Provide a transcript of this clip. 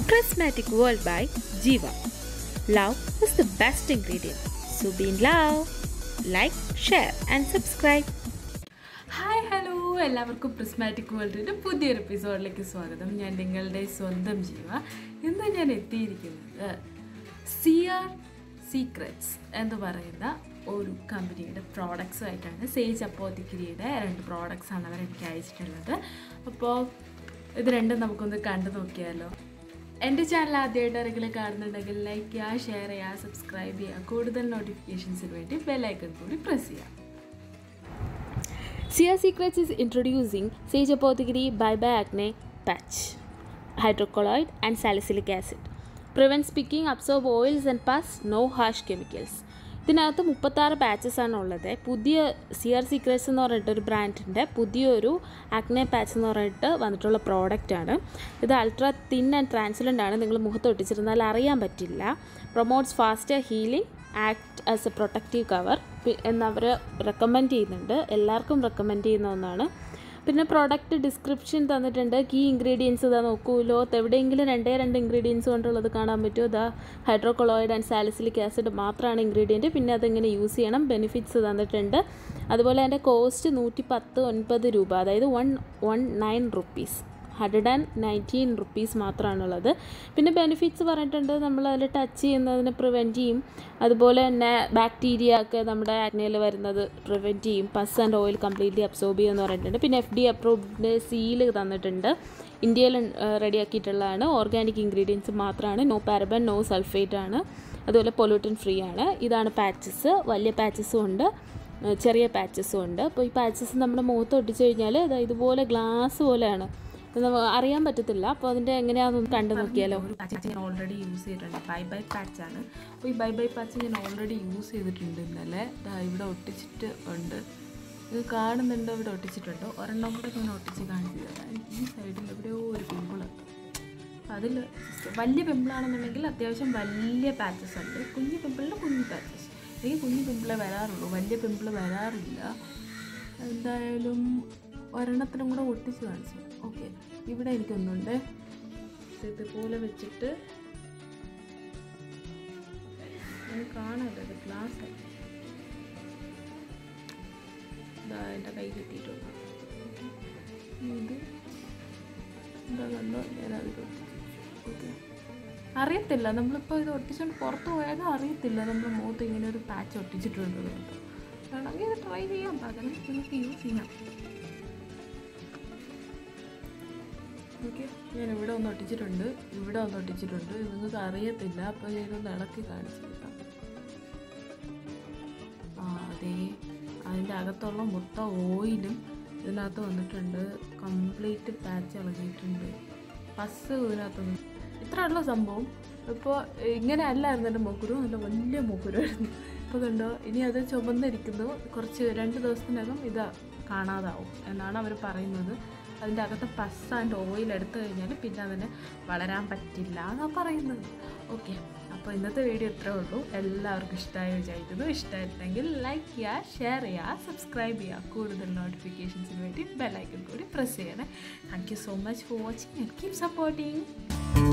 Prismatic World by Jiva. Love is the best ingredient. So be in love. Like, share, and subscribe. Hi hello എല്ലാവർക്കും prismatic വേൾഡിൻ്റെ പുതിയൊരു എപ്പിസോഡിലേക്ക് സ്വാഗതം ഞാൻ നിങ്ങളുടെ സ്വന്തം ജീവ ഇന്ന് ഞാൻ എത്തിയിരിക്കുന്നത് സി ആർ സീക്രറ്റ്സ് എന്ന് പറയുന്ന ഒരു കമ്പനിയുടെ പ്രോഡക്ട്സ് ആയിട്ടാണ് സേജ് അപ്പോത്തിക്കിരിയുടെ രണ്ട് പ്രോഡക്ട്സ് ആണ് അവർ എനിക്ക് അയച്ചിട്ടുള്ളത് അപ്പോൾ ഇത് രണ്ടും നമുക്കൊന്ന് കണ്ടു നോക്കിയാലോ എൻ്റെ ചാനൽ ആദ്യമായിട്ട് ആരെങ്കിലും കാണുന്നുണ്ടെങ്കിൽ ലൈക്ക് ചെയ്യുക ഷെയർ ചെയ്യുക സബ്സ്ക്രൈബ് ചെയ്യുക കൂടുതൽ നോട്ടിഫിക്കേഷൻസിന് വേണ്ടി ബെല്ലൈക്കൺ കൂടി പ്രസ് ചെയ്യുക Sia Secrets is introducing Sage Apothecary Bye Bye Acne Patch, hydrocolloid and salicylic acid. Prevents picking, absorb oils and pus, no harsh chemicals. ഇതിനകത്ത് മുപ്പത്താറ് പാച്ചസ് ആണ് ഉള്ളത് പുതിയ സി ആർ സീക്രറ്റ്സ് എന്ന് പറഞ്ഞിട്ട് ഒരു ബ്രാൻഡിൻ്റെ പുതിയൊരു ആക്നെ പാച്ച് എന്ന് പറഞ്ഞിട്ട് വന്നിട്ടുള്ള പ്രോഡക്റ്റ് ആണ് ഇത് അൾട്രാ തിൻ ആൻഡ് ട്രാൻസ്ലൻ്റ് ആണ് നിങ്ങൾ മുഖത്ത് ഒട്ടിച്ചിരുന്നാൽ അറിയാൻ പറ്റില്ല promotes faster healing act as a protective cover എന്നവർ റെക്കമെൻഡ് ചെയ്യുന്നുണ്ട് എല്ലാവർക്കും റെക്കമെൻഡ് ചെയ്യുന്ന ഒന്നാണ് പിന്നെ പ്രോഡക്റ്റ് ഡിസ്ക്രിപ്ഷൻ തന്നിട്ടുണ്ട് കീ ഇൻഗ്രീഡിയൻസ് ഇതാ നോക്കൂ ലോകത്ത് എവിടെയെങ്കിലും രണ്ടേ രണ്ട് ഇൻഗ്രീഡിയൻസ് കൊണ്ടുള്ളത് കാണാൻ പറ്റുമോ ഇതാ ഹൈഡ്രോകൊളോയിഡ് ആൻഡ് സാലിസിലിക് ആസിഡ് മാത്രമാണ് ഇൻഗ്രീഡിയൻറ്റ് പിന്നെ അതെങ്ങനെ യൂസ് ചെയ്യണം ബെനിഫിറ്റ്സ് തന്നിട്ടുണ്ട് അതുപോലെ അതിൻ്റെ കോസ്റ്റ് നൂറ്റി പത്ത് ഒൻപത് രൂപ അതായത് one one nine rupees hundred and nineteen rupees മാത്രമാണുള്ളത് പിന്നെ ബെനിഫിറ്റ്സ് പറഞ്ഞിട്ടുണ്ട് നമ്മൾ അതിൽ ടച്ച് ചെയ്യുന്നതിനെ പ്രിവെൻറ്റ് ചെയ്യും അതുപോലെ തന്നെ ബാക്ടീരിയ ഒക്കെ നമ്മുടെ ആക്നയിൽ വരുന്നത് പ്രിവെൻറ്റ് ചെയ്യും pus and oil completely absorb ചെയ്യുമെന്ന് പറഞ്ഞിട്ടുണ്ട് പിന്നെ എഫ് ഡി അപ്രൂവ്ഡ് സീല് തന്നിട്ടുണ്ട് ഇന്ത്യയിൽ റെഡിയാക്കിയിട്ടുള്ളതാണ് ഓർഗാനിക് ഇൻഗ്രീഡിയൻസ് മാത്രമാണ് നോ പാരബൻ നോ സൾഫേറ്റ് ആണ് അതുപോലെ പൊല്യൂട്ടൻ ഫ്രീ ആണ് ഇതാണ് പാച്ചസ് വലിയ പാച്ചസും ഉണ്ട് ചെറിയ പാച്ചസും ഉണ്ട് അപ്പോൾ ഈ പാച്ചസ് നമ്മുടെ മുഖത്ത് ഒട്ടിച്ച് കഴിഞ്ഞാൽ ഇതുപോലെ ഗ്ലാസ് പോലെയാണ് അറിയാൻ പറ്റത്തില്ല അപ്പോൾ അതിൻ്റെ എങ്ങനെയാണെന്ന് കണ്ടു നോക്കിയാലോ ഒരു പാച്ച് ഞാൻ ഓൾറെഡി യൂസ് ചെയ്തിട്ടുണ്ട് ബൈ ബൈ പാച്ചാണ് അപ്പോൾ ഈ ബൈ ബൈ പാച്ച് ഞാൻ ഓൾറെഡി യൂസ് ചെയ്തിട്ടുണ്ട് ഇന്നലെ ദാ ഇവിടെ ഒട്ടിച്ചിട്ട് ഉണ്ട് ഇത് കാണുന്നുണ്ട് ഇവിടെ ഒട്ടിച്ചിട്ടുണ്ട് ഒരെണ്ണം കൂടെ ഞാൻ ഒട്ടിച്ച് കാണിച്ചു തരാം ഈ സൈഡിൽ എവിടെയോ ഒരു പിമ്പിളുണ്ട് അതിൽ വലിയ പിമ്പിളാണെന്നുണ്ടെങ്കിൽ അത്യാവശ്യം വലിയ പാച്ചസ് ഉണ്ട് കുഞ്ഞു പിമ്പിളിൽ കുഞ്ഞു പാച്ചസ് എനിക്ക് കുഞ്ഞു പിമ്പിളെ വരാറുള്ളൂ വലിയ പിമ്പിൾ വരാറില്ല എന്തായാലും ഒരെണ്ണത്തിനും കൂടെ ഒട്ടിച്ച് കാണിച്ചു ഓക്കെ ഇവിടെ എനിക്കൊന്നുണ്ട് ഇതുപോലെ വെച്ചിട്ട് കാണാമല്ലോ ഇത് ഗ്ലാസ് ഇതാ എൻ്റെ കൈ കിട്ടിയിട്ടുണ്ട് ഇത് എന്താ കണ്ടോ ഞാനതിൽ ഓക്കെ അറിയത്തില്ല നമ്മളിപ്പോൾ ഇത് ഒട്ടിച്ചുകൊണ്ട് പുറത്ത് പോയാൽ അറിയത്തില്ല നമ്മൾ മുഖത്ത് ഇങ്ങനെ ഒരു പാച്ച് ഒട്ടിച്ചിട്ടുണ്ട് വേണമെങ്കിൽ ഇത് ട്രൈ ചെയ്യാം പകരം നിങ്ങൾക്ക് യൂസ് ചെയ്യാം ഓക്കെ ഞാൻ ഇവിടെ ഒന്ന് ഒട്ടിച്ചിട്ടുണ്ട് ഇവിടെ ഒന്ന് ഒട്ടിച്ചിട്ടുണ്ട് ഇത് നിങ്ങൾക്ക് അറിയത്തില്ല അപ്പോൾ ഞാനൊന്ന് ഇളക്കി കാണിച്ചു തരാം ആ അതെ അതിൻ്റെ അകത്തുള്ള മൊത്തം ഓയിലും ഇതിനകത്ത് വന്നിട്ടുണ്ട് കംപ്ലീറ്റ് പാച്ച് ഇളകിയിട്ടുണ്ട് പസ് ഇതിനകത്തൊന്നും ഇത്രയുള്ള സംഭവം ഇപ്പോൾ ഇങ്ങനെ അല്ലായിരുന്നു എൻ്റെ മുക്കുരു നല്ല വലിയ മുക്കുരായിരുന്നു ഇപ്പോൾ കണ്ടോ ഇനി അത് ചുമന്നിരിക്കുന്നു കുറച്ച് രണ്ട് ദിവസത്തിനകം ഇത് കാണാതാവും എന്നാണ് അവർ പറയുന്നത് അതിൻ്റെ അകത്ത് പസ് ആൻഡ് ഓയിൽ എടുത്തു കഴിഞ്ഞാൽ പിന്നെ അതിന് വളരാൻ പറ്റില്ല എന്നാണ് പറയുന്നത് ഓക്കെ അപ്പോൾ ഇന്നത്തെ വീഡിയോ ഇത്രേ ഉള്ളൂ എല്ലാവർക്കും ഇഷ്ടമായി വിചാരിക്കുന്നു ഇഷ്ടമായിട്ടുണ്ടെങ്കിൽ ലൈക്ക് ചെയ്യുക ഷെയർ ചെയ്യുക സബ്സ്ക്രൈബ് ചെയ്യുക കൂടുതൽ നോട്ടിഫിക്കേഷൻസിന് വേണ്ടി ബെല്ലൈക്കൺ കൂടി പ്രസ് ചെയ്യണേ thank you so much for watching and keep supporting